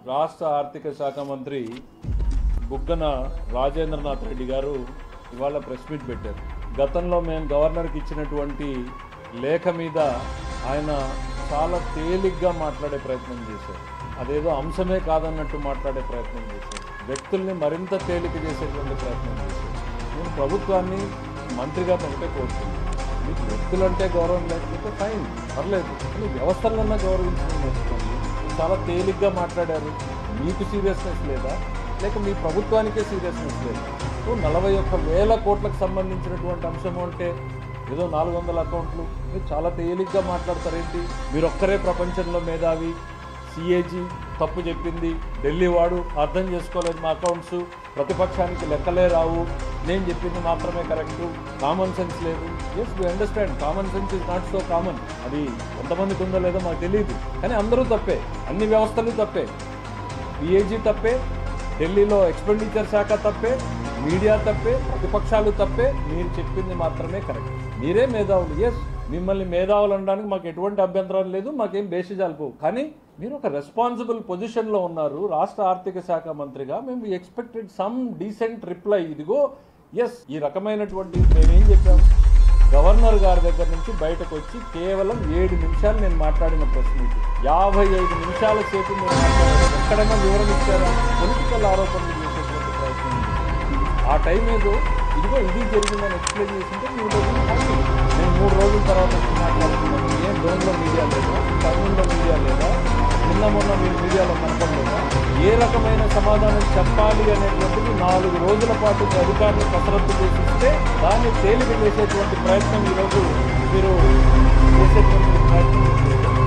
రాష్ట్ర ఆర్థిక శాఖ మంత్రి బుగ్గన రాజేంద్రనాథ్ రెడ్డి గారు ఇవాళ ప్రెస్ మీట్ పెట్టారు గతంలో మేము గవర్నర్కి ఇచ్చినటువంటి లేఖ మీద ఆయన చాలా తేలిగ్గా మాట్లాడే ప్రయత్నం చేశారు అదేదో అంశమే కాదన్నట్టు మాట్లాడే ప్రయత్నం చేశారు వ్యక్తుల్ని మరింత తేలిక చేసేటువంటి ప్రయత్నం చేశారు నేను ప్రభుత్వాన్ని మంత్రిగా ఒకటే కోరుతున్నాను మీకు వ్యక్తులంటే గౌరవం లేకపోతే ఫైన్ పర్లేదు కానీ వ్యవస్థలన్నా గౌరవించడం నేర్చుకోండి చాలా తేలిగ్గా మాట్లాడారు మీకు సీరియస్నెస్ లేదా లేక మీ ప్రభుత్వానికే సీరియస్నెస్ లేదా ఓ నలభై ఒక్క వేల కోట్లకు సంబంధించినటువంటి అంశం అంటే ఏదో నాలుగు వందల అకౌంట్లు మీరు చాలా తేలిగ్గా మాట్లాడతారేంటి మీరు ఒక్కరే ప్రపంచంలో మేధావి సిఏజీ తప్పు చెప్పింది ఢిల్లీ వాడు అర్థం చేసుకోలేదు మా అకౌంట్స్ ప్రతిపక్షానికి లెక్కలే రావు నేను చెప్పింది మాత్రమే కరెక్ట్ కామన్ సెన్స్ లేదు yes we understand common sense is not so common అది ఎంతమందికి ఉందో లేదో మాకు తెలియదు కానీ అందరూ తప్పే అన్ని వ్యవస్థలు తప్పే పిఏజీ తప్పే ఢిల్లీలో ఎక్స్పెండిచర్ శాఖ తప్పే మీడియా తప్పే ప్రతిపక్షాలు తప్పే మీరు చెప్పింది మాత్రమే కరెక్ట్ మీరే మేధావులు ఎస్ మిమ్మల్ని మేధావులు అనడానికి మాకు ఎటువంటి అభ్యంతరం లేదు మాకేం బేసిజాలు పోవు కానీ మీరు ఒక రెస్పాన్సిబుల్ పొజిషన్లో ఉన్నారు రాష్ట్ర ఆర్థిక శాఖ మంత్రిగా మేము ఎక్స్పెక్టెడ్ సమ్ డీసెంట్ రిప్లై ఇదిగో ఎస్ ఈ రకమైనటువంటి మేమేం చెప్పాము గవర్నర్ గారి దగ్గర నుంచి బయటకు వచ్చి కేవలం ఏడు నిమిషాలు నేను మాట్లాడిన ప్రశ్న ఇది యాభై ఐదు నిమిషాల సేపు మీరు మాట్లాడారు ఎక్కడైనా వివరణ ఇచ్చారా పొలిటికల్ ఆరోపణలు చేసేటువంటి ప్రయత్నం చేశారు. ఆ టైం ఏదో ఇదిగో ఇది జరిగిందని ఎక్స్ప్లెయిన్ చేసింటే మీరు రోజులు హ్యాపీ నేను మూడు రోజుల తర్వాత వచ్చి మాట్లాడుతున్నాను ఏం డోన్లో మీడియా లేదా టర్మిన్లో మీడియా లేదా నిన్న మొన్న మీరు మీడియాలో కనపడలేదా ఏ రకమైన సమాధానం చెప్పాలి అనేటువంటిది నాలుగు రోజుల పాటు మీ అధికారులు కసరత్తు చేసిస్తే దాన్ని తేలిక చేసేటువంటి ప్రయత్నం ఈరోజు మీరు చేసేటువంటి ప్రయత్నం చేశారు